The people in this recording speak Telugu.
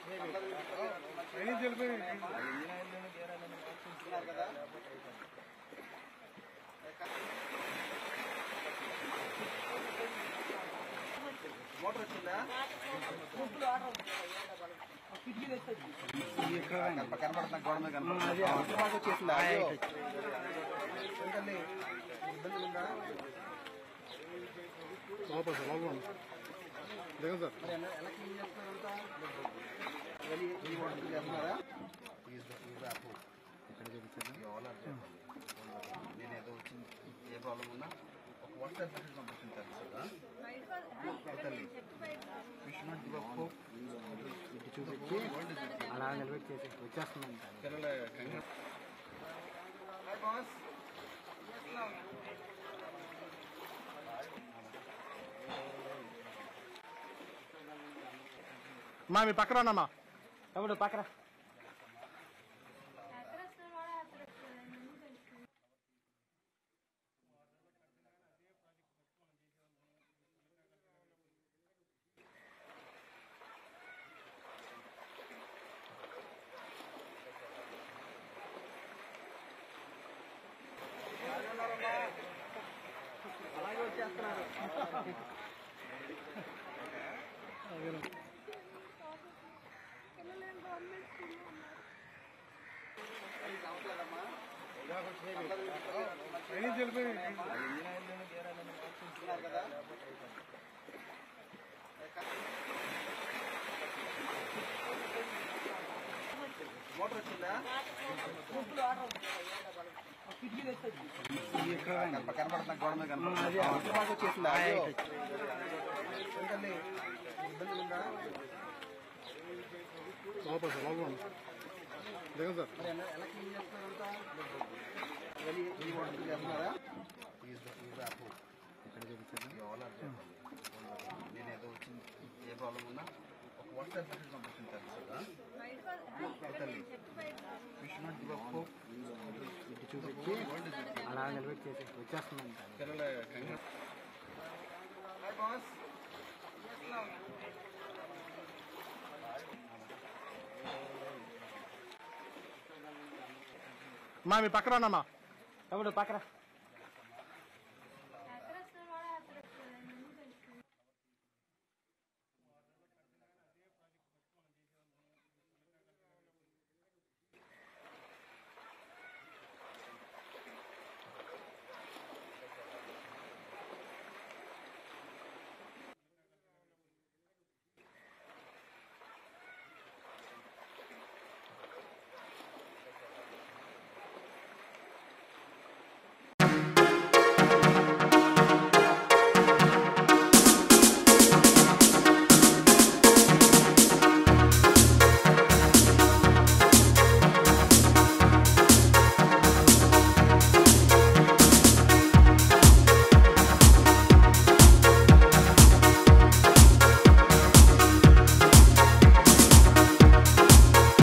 మోటార్ వచ్చిందా కనపడుతున్నా గోడ మీద కనపడుతుంది వచ్చేసిందా అయ్యో. ఏంటండి ఇబ్బంది ఉందా లోపల సార్ లోపల ఉంది. దిగండి సార్ మరి ఎలా ఎలా క్లీన్ చేస్తున్నారంతా వెళ్ళి ఈ వాటర్ చేస్తున్నారా ఇక్కడ చూపించాను ఈ ఓనర్ చెప్పాలి నేను ఏదో వచ్చింది ఏ ప్రాబ్లం ఉన్నా ఒక వాట్సాప్ మెసేజ్ పంపిస్తుంటాను సార్ తల్లి విష్ణు దివప్పు ఇటు చూపించి అలా నిలబెట్టి చేసి వచ్చేస్తున్నాను పిల్లల కంగారు హాయ్ బాస్ మా మీ పక్కన ఉన్నామా తమ్ముడు పక్కన అలాగే వచ్చేస్తున్నారు కావట్లేదమ్మా చూస్తున్నారు కదా మోటార్ వచ్చిందా కనప- కనపడుతున్నా గోడ మీద కనపడుతుంది మోటార్ వచ్చేసిందా అయ్యో. ఏంటండి ఇబ్బంది ఉందా లోపల సార్ లోపల ఉంది. దిగండి సార్ మరి ఎలా ఎలా క్లీన్ చేస్తున్నారంతా వెళ్ళి ఈ వాటర్ చేస్తున్నారా ఇక్కడ చూపించాను ఈ ఓనర్ చెప్పాలి నేను ఏదో వచ్చింది ఏ ప్రాబ్లం ఉన్నా ఒక వాట్సాప్ మెసేజ్ పంపిస్తుంటాను సార్ తల్లి విష్ణు దివప్పు ఇటు చూపించి అలా నిలబెట్టి చేసి వచ్చేస్తున్నాను పిల్లల కంగారు హాయ్ బాస్ మా మీ పక్కన ఉన్నామా తమ్ముడు పక్కన